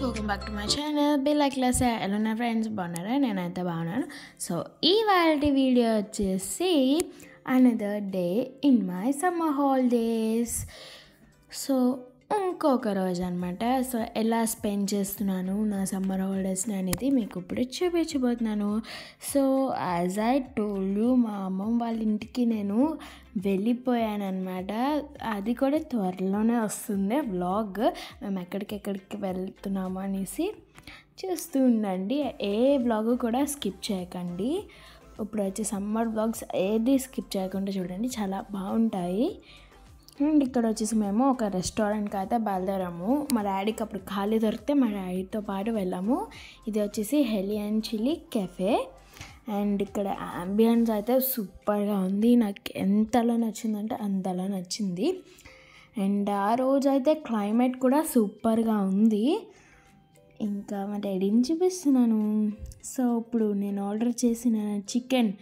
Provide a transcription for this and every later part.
welcome back to my channel bill class ఎలా ఉన్నారు friends బాగున్నారా నేనైతే బాగున్నాను సో ఈ వాటి వీడియో వచ్చేసి another day in my summer holidays so ఇంకొక రోజు అనమాట సో ఎలా స్పెండ్ చేస్తున్నాను నా సమ్మర్ హాలిడేస్ని అనేది మీకు ఇప్పుడు చూపించబోతున్నాను so as I told you మా అమ్మమ్మ వాళ్ళ ఇంటికి నేను వెళ్ళిపోయాను అనమాట అది కూడా త్వరలోనే వస్తుంది వ్లాగ్ మేము ఎక్కడికెక్కడికి వెళ్తున్నాము అనేసి చూస్తూ ఉండండి ఏ వ్లాగ్ కూడా స్కిప్ చేయకండి ఇప్పుడు వచ్చే సమ్మర్ వ్లాగ్స్ ఏది స్కిప్ చేయకుండా చూడండి చాలా బాగుంటాయి అండ్ ఇక్కడ వచ్చేసి మేము ఒక రెస్టారెంట్కి అయితే బయలుదేరాము మా డాడీకి అప్పుడు ఖాళీ దొరికితే మా డాడీతో పాటు వెళ్ళాము ఇది వచ్చేసి హెలి అండ్ చిల్లీ కెఫే అండ్ ఇక్కడ అంబియన్స్ అయితే సూపర్గా ఉంది నాకు ఎంతలా నచ్చిందంటే అంతలా నచ్చింది అండ్ ఆ రోజు అయితే క్లైమేట్ కూడా సూపర్గా ఉంది ఇంకా మా డాడీని చూపిస్తున్నాను సో ఇప్పుడు నేను ఆర్డర్ చేసిన చికెన్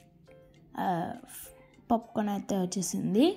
పాప్కార్న్ అయితే వచ్చేసింది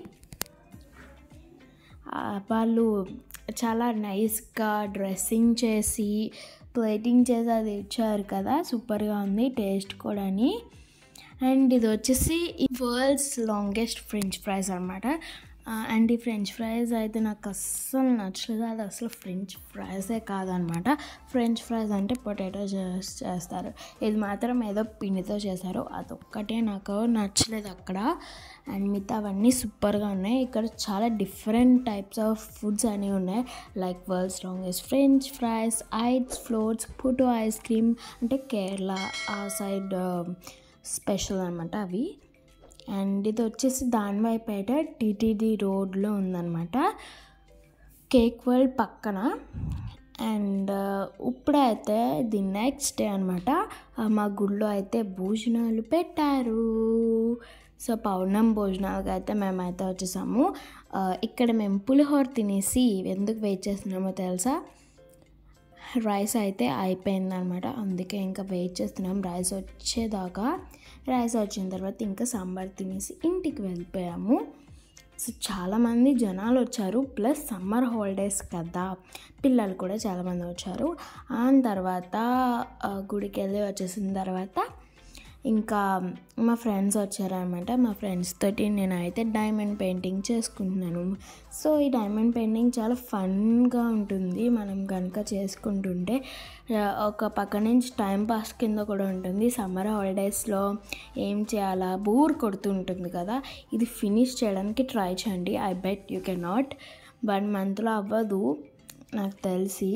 ఆ, వాళ్ళు చాలా నైస్గా డ్రెస్సింగ్ చేసి ప్లేటింగ్ చేసి అది ఇచ్చారు కదా సూపర్గా ఉంది టేస్ట్ కూడా అండ్ ఇది వచ్చేసి వరల్డ్స్ లాంగెస్ట్ ఫ్రెంచ్ ఫ్రైస్ అనమాట అండ్ ఈ ఫ్రెంచ్ ఫ్రైస్ అయితే నాకు అస్సలు నచ్చలేదు అది అసలు ఫ్రెంచ్ ఫ్రైసే కాదనమాట ఫ్రెంచ్ ఫ్రైస్ అంటే పొటాటో చేస్తారు ఇది మాత్రం ఏదో పిండితో చేశారు అదొక్కటే నాకు నచ్చలేదు అక్కడ అండ్ మిగతా అవన్నీ సూపర్గా ఉన్నాయి ఇక్కడ చాలా డిఫరెంట్ టైప్స్ ఆఫ్ ఫుడ్స్ అనేవి ఉన్నాయి like world's longest french fries ice floats పుటో ఐస్ క్రీమ్ అంటే కేరళ ఆ సైడ్ స్పెషల్ అనమాట అవి అండ్ ఇది వచ్చేసి దానివైపేట టీటీడీ రోడ్లో ఉందన్నమాట కేక్ వరల్డ్ పక్కన అండ్ ఇప్పుడైతే ది నెక్స్ట్ డే అనమాట మా గుళ్ళో అయితే భోజనాలు పెట్టారు సో పౌర్ణం భోజనాలకు అయితే మేమైతే వచ్చేసాము ఆ, ఇక్కడ మేము పులిహోర తినేసి ఎందుకు వెయిట్ చేస్తున్నామో తెలుసా రైస్ అయితే అయిపోయిందనమాట అందుకే ఇంకా వెయిట్ చేస్తున్నాం రైస్ వచ్చేదాకా రైస్ వచ్చిన తర్వాత ఇంకా సాంబార్ తినేసి ఇంటికి వెళ్ళిపోయాము సో చాలామంది జనాలు వచ్చారు ప్లస్ సమ్మర్ హాలిడేస్ కదా పిల్లలు కూడా చాలామంది వచ్చారు ఆ తర్వాత ఆ, గుడికి వెళ్ళి వచ్చేసిన తర్వాత ఇంకా మా ఫ్రెండ్స్ వచ్చారనమాట మా ఫ్రెండ్స్ తోటి నేను అయితే డైమండ్ పెయింటింగ్ చేసుకుంటున్నాను సో ఈ డైమండ్ పెయింటింగ్ చాలా ఫన్గా ఉంటుంది మనం కనుక చేసుకుంటుంటే ఆ, ఒక పక్క నుంచి టైం పాస్ కింద కూడా ఉంటుంది సమ్మర్ హాలిడేస్లో ఏం చేయాలా బోర్ కొడుతుంటుంది కదా ఇది ఫినిష్ చేయడానికి ట్రై చేయండి I bet you can not one మంత్లో అవ్వదు నాకు తెలిసి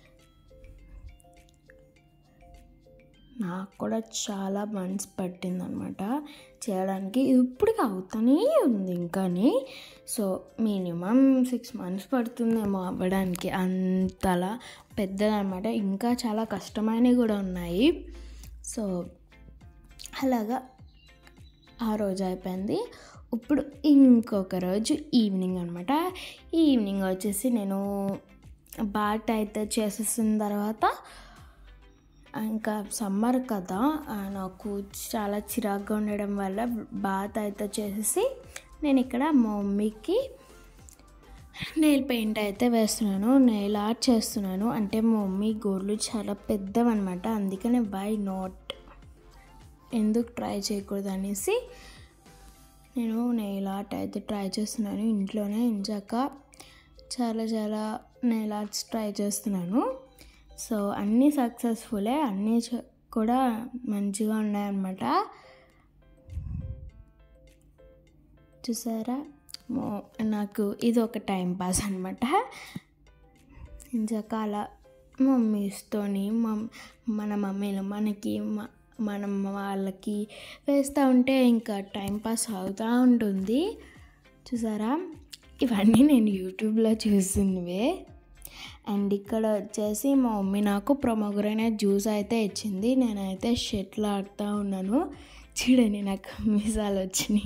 నాకు కూడా చాలా మంత్స్ పట్టిందనమాట చేయడానికి ఇప్పటికి అవుతానే ఉంది ఇంకాని సో మినిమం సిక్స్ మంత్స్ పడుతుందేమో అవ్వడానికి అంతలా పెద్దదనమాట ఇంకా చాలా కష్టమైనవి కూడా ఉన్నాయి సో అలాగా ఆ రోజు అయిపోయింది ఇప్పుడు ఇంకొక రోజు ఈవినింగ్ అనమాట ఈవినింగ్ వచ్చేసి నేను బాట్ అయితే చేసేసిన తర్వాత ఇంకా సమ్మర్ కదా ఆ, నాకు చాలా చిరాగ్గా ఉండడం వల్ల బాత్ అయితే చేసేసి నేను ఇక్కడ మా మమ్మీకి నెయిల్ పెయింట్ అయితే వేస్తున్నాను నెయిల్ ఆర్ట్ చేస్తున్నాను అంటే మా మమ్మీ గోర్లు చాలా పెద్దవన్నమాట అందుకనే వై నాట్ ఎందుకు ట్రై చేయకూడదు అనేసి నేను నెయిల్ ఆర్ట్ అయితే ట్రై చేస్తున్నాను ఇంట్లోనే ఇంచాక చాలా చాలా నెయిల్ ఆర్ట్స్ ట్రై చేస్తున్నాను సో అన్నీ సక్సెస్ఫుల్లే అన్నీ చ- కూడా మంచిగా ఉన్నాయన్నమాట చూసారా మో- నాకు ఇది ఒక టైం పాస్ అనమాట ఇంచాక అలా మమ్మీస్తోని మమ్ మన మమ్మీలు మనకి మ- మనం వాళ్ళకి వేస్తూ ఉంటే ఇంకా టైం పాస్ అవుతూ ఉంటుంది చూసారా ఇవన్నీ నేను యూట్యూబ్లో చూసినవే అండ్ ఇక్కడ వచ్చేసి మా మమ్మీ నాకు ప్రొమోగ్రనేట్ జ్యూస్ అయితే ఇచ్చింది నేనైతే షెట్లు ఆడుతూ ఉన్నాను చూడండి నాకు మిసాలు వచ్చినాయి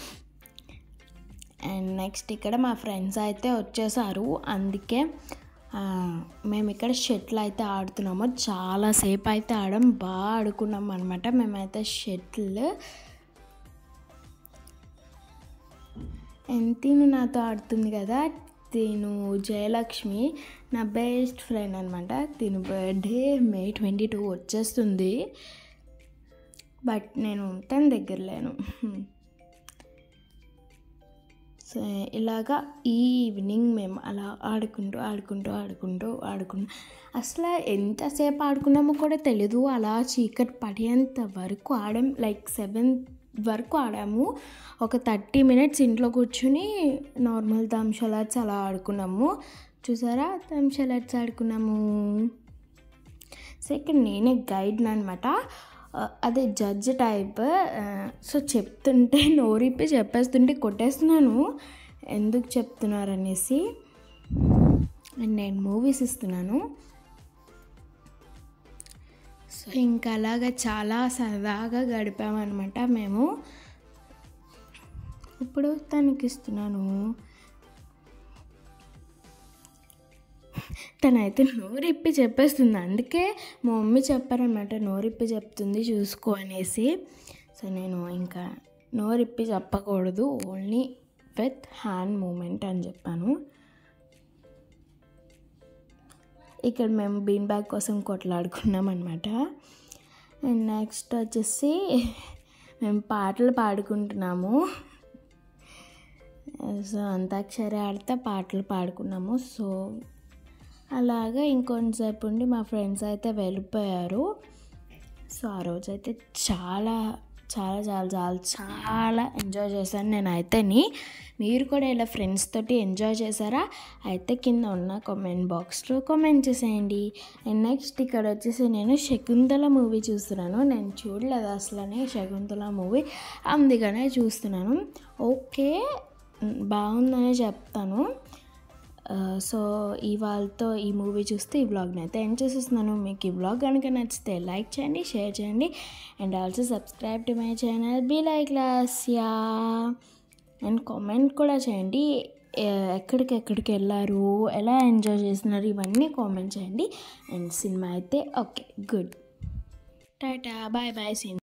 అండ్ నెక్స్ట్ ఇక్కడ మా ఫ్రెండ్స్ అయితే వచ్చేసారు అందుకే ఆ, మేము ఇక్కడ షెటిల్ అయితే ఆడుతున్నాము చాలాసేపు అయితే ఆడడం బాగా ఆడుకున్నాం అనమాట మేమైతే షెటిల్ ఎంతీను నాతో ఆడుతుంది కదా తిను జయలక్ష్మి నా బెస్ట్ ఫ్రెండ్ అనమాట తిను బర్త్డే మే ట్వంటీ టూ వచ్చేస్తుంది బట్ నేను తన దగ్గర లేను సో ఇలాగా ఈ ఈవినింగ్ మేము అలా ఆడుకుంటూ ఆడుకుంటూ ఆడుకుంటూ ఆడుకుంటూ అసలు ఎంతసేపు ఆడుకున్నామో కూడా తెలీదు అలా చీకటి పడేంత వరకు ఆడాం లైక్ సెవెన్ వరకు ఆడాము ఒక థర్టీ మినిట్స్ ఇంట్లో కూర్చుని నార్మల్ తంషలాట్స్ అలా ఆడుకున్నాము చూసారా తంషలాట్స్ ఆడుకున్నాము సో ఇక్కడ నేనే గైడ్ అనమాట అదే జడ్జ్ టైప్ సో చెప్తుంటే నోరిప్పి చెప్పేస్తుంటే కొట్టేస్తున్నాను ఎందుకు చెప్తున్నారు అనేసి అండ్ నేను మూవీస్ ఇస్తున్నాను సో ఇంకా అలాగా చాలా సరదాగా గడిపామన్నమాట మేము ఇప్పుడు తనకి ఇస్తున్నాను తనైతే నోరిప్పి చెప్పేస్తుంది అందుకే మా మమ్మీ చెప్పారనమాట నోరిప్పి చెప్తుంది చూసుకో అనేసి సో నేను ఇంకా నోరిప్పి చెప్పకూడదు ఓన్లీ విత్ హ్యాండ్ మూమెంట్ అని చెప్పాను ఇక్కడ మేము బీన్ బ్యాగ్ కోసం కొట్లాడుకున్నాం అనమాట అండ్ నెక్స్ట్ వచ్చేసి మేము పాటలు పాడుకుంటున్నాము సో అంతాక్షరి ఆడితే పాటలు పాడుకున్నాము సో అలాగా ఇంకొంతసేపు ఉండి మా ఫ్రెండ్స్ అయితే వెళ్ళిపోయారు సో ఆ రోజు అయితే చాలా చాలా చాలా చాలా చాలా ఎంజాయ్ చేశాను నేను అయితేని మీరు కూడా ఇలా ఫ్రెండ్స్ తోటి ఎంజాయ్ చేశారా అయితే కింద ఉన్న కామెంట్ బాక్స్లో కామెంట్ చేసేయండి అండ్ నెక్స్ట్ ఇక్కడ వచ్చేసి నేను శకుంతల మూవీ చూస్తున్నాను నేను చూడలేదు అసలనే శకుంతల మూవీ అందుకనే చూస్తున్నాను ఓకే బాగుందనే చెప్తాను సో ఇవాళతో ఈ మూవీ చూస్తే ఈ వ్లాగ్ని అయితే ఎండ్ చేసేస్తున్నాను మీకు ఈ వ్లాగ్ కనుక నచ్చితే లైక్ చేయండి షేర్ చేయండి and also subscribe to my channel బీ లైక్ లాస్ యా అండ్ కామెంట్ కూడా చేయండి ఎక్కడికి ఎక్కడికి వెళ్ళారు ఎలా ఎంజాయ్ చేస్తున్నారు ఇవన్నీ కామెంట్ చేయండి అండ్ సినిమా అయితే okay good tata bye bye scene